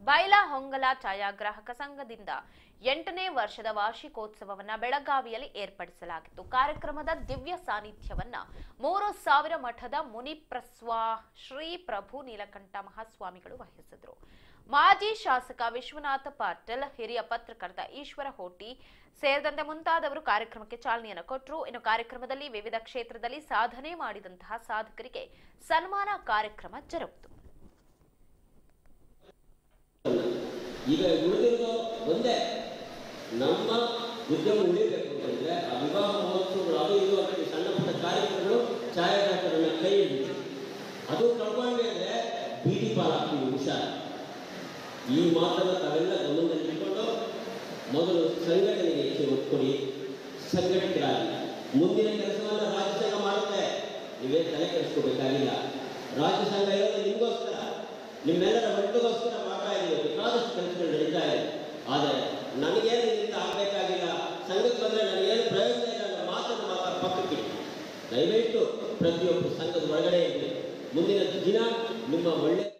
bylaw Hongala ಛಾಯಾಗ್ರಾಹಕ ಸಂಘದಿಂದ ಎಂಟನೇ ವರ್ಷದ ವಾರ್ಷಿಕೋತ್ಸವವನ್ನ ಬೆಳಗಾವಿಯಲ್ಲಿ ಏರ್ಪಡಿಸಲಾಗಿತ್ತು ಕಾರ್ಯಕ್ರಮದ ದಿವ್ಯ ಸಾನ್ನಿಧ್ಯವನ್ನ ಮೂರು ಸಾವಿರ ಮಠದ ಮುನಿಪ್ರಸ್ವಾ ಶ್ರೀ ಪ್ರಭು ನೀಲಕಂಠ ಮಹಾಸ್ವಾಮಿಗಳು ವಹಿಸಿದ್ರು ಮಾಜಿ ಶಾಸಕ ವಿಶ್ವನಾಥ ಪಾಟೀಲ್ ಹಿರಿಯ ಪತ್ರಕರ್ತ ಈಶ್ವರ ಹೋಟಿ ಸೇರಿದಂತೆ ಮುಂತಾದವರು ಕಾರ್ಯಕ್ರಮಕ್ಕೆ ಚಾಲನೆಯನ್ನು ಕೊಟ್ಟರು ಇನ್ನು ಕಾರ್ಯಕ್ರಮದಲ್ಲಿ ವಿವಿಧ ಕ್ಷೇತ್ರದಲ್ಲಿ ಸಾಧನೆ ಮಾಡಿದಂತಹ ಸಾಧಕರಿಗೆ ಸನ್ಮಾನ ಕಾರ್ಯಕ್ರಮ ಜರುಗಿತು ಈಗ ಉಳಿದಿರೋದು ಒಂದೇ ನಮ್ಮ ಉದ್ಯಮ ಉಳಿಬೇಕು ಅಂತಂದ್ರೆ ಆ ವಿವಾಹ ಮಹೋತ್ಸವಗಳು ಅದು ಇದು ಅಂತ ಸಣ್ಣ ಪುಟ್ಟ ಕಾರ್ಯಕ್ರಮಗಳು ಛಾಯಾಗ್ರಾಹಕರನ್ನ ಕೈ ಹಿಡಿದು ಅದು ಕಳ್ಕೊಂಡ್ವಿ ಅಂದ್ರೆ ಬೀದಿ ಪಾಲಾಗ್ತೀವಿ ಹುಷಾರ್ ಈ ಮಾತನ್ನು ತಾವೆಲ್ಲ ಗಮನದಲ್ಲಿ ಇಟ್ಕೊಂಡು ಮೊದಲು ಸಂಘಟನೆಗೆ ಹೆಚ್ಚು ಒತ್ತು ಕೊಡಿ ಸಂಘಟಿತರಾಗಿ ಮುಂದಿನ ಕೆಲಸವನ್ನು ರಾಜ್ಯ ಸಂಘ ಮಾಡುತ್ತೆ ನೀವೇ ತಲೆ ಕೆಡಿಸ್ಕೋಬೇಕಾಗಿಲ್ಲ ರಾಜ್ಯ ಸಂಘ ಇರೋದು ನಿಮಗೋಸ್ಕರ ನಿಮ್ಮೆಲ್ಲರ ಒಟ್ಟಿಗೋಸ್ಕರ ಮಾಡ್ತಾ ಇದ್ದೀವಿ ಬೇಕಾದಷ್ಟು ಕೆಲಸಗಳು ನಡೀತಾ ಇದೆ ಆದರೆ ನನಗೇನು ಇದರಿಂದ ಆಗಬೇಕಾಗಿಲ್ಲ ಸಂಘಕ್ಕೆ ಬಂದರೆ ನನಗೇನು ಪ್ರಯೋಜನ ಇಲ್ಲ ಅನ್ನೋ ಮಾತನ್ನು ಮಾತ್ರ ಪಕ್ಕಕ್ಕಿಡಿ ದಯವಿಟ್ಟು ಪ್ರತಿಯೊಬ್ಬರು ಸಂಘದ ಒಳಗಡೆ ಇರಬೇಕು ಮುಂದಿನ ದಿನ ನಿಮ್ಮ ಒಳ್ಳೆ